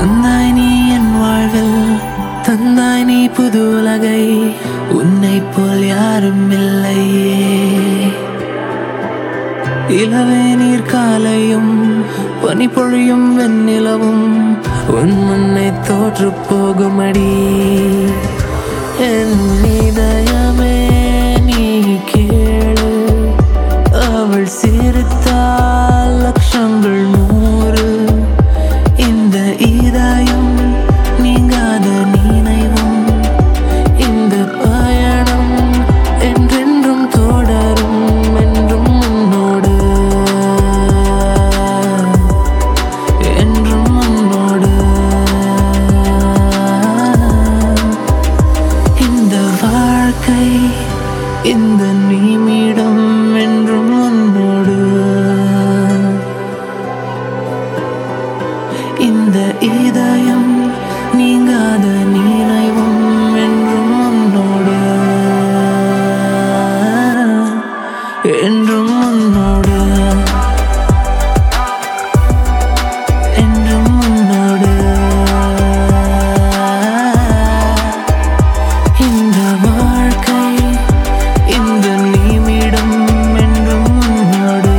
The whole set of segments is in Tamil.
வந்தாய் நீ என் வாழ்வில் தந்தாய் நீ புது உலகை உன்னை போல் யாரும் இல்லையே இளவே நீர் காலையும் பனி பொழியும் வெண்ணிலவும் உன் முன்னை தோற்று போகுமடி என் இதயமே நீ கேளு அவள் சிரித்தால் லட்சங்கள் நூறு இந்த இதயம் நீங்காத நினைவும் இந்த பயணம் என்றென்றும் தொடரும் என்றும் உன்னோடு என்றும் உன்னோடு இந்த வாழ்க்கை இந்த நிமிடம் என்றும் உன்னோடு இந்த இதயம் நீங்காத நினைவும் என்றும் உன்னோடு என்றும் உன்னோடு என்றும் உன்னோடு இந்த வாழ்க்கை இந்த நிமிடம் என்றும் உன்னோடு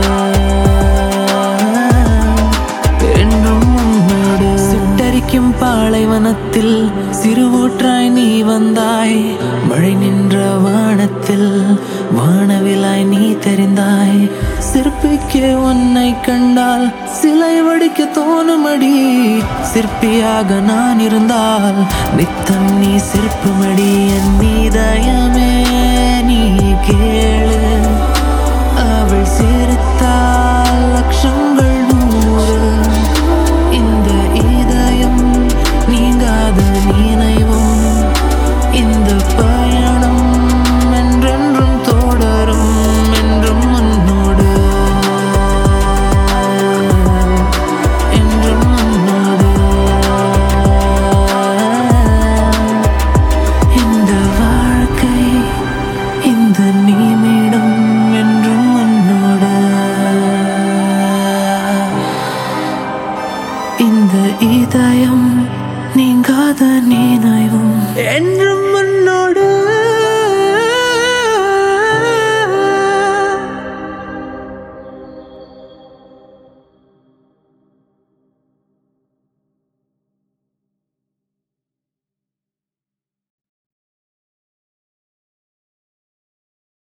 என்றும் உன்னோடு சுட்டரிக்கும் பாலைவனத்தில் சிறு ஊற்றாய் நீ வந்தாய் மழை நின்ற வானத்தில் வானவிலாய் நீ தெரிந்தாய் சிற்பிக்கு உன்னை கண்டால் சிலை வடிக்க தோணுமடி சிற்பியாக நான் இருந்தால் நித்தம் நீ சிற்பமடி என் இதயமே நீ கேளு அவள் சிரித்தால் லட்சங்கள் நூறு இந்த இதயம் நீங்காத நினைவும் இந்த பயணம் என்றென்றும் தொடரும் என்றும் உன்னோடு என்றும் உன்னோடு இந்த வாழ்க்கை இந்த நிமிடம் என்றும் உன்னோடு இந்த இதயம்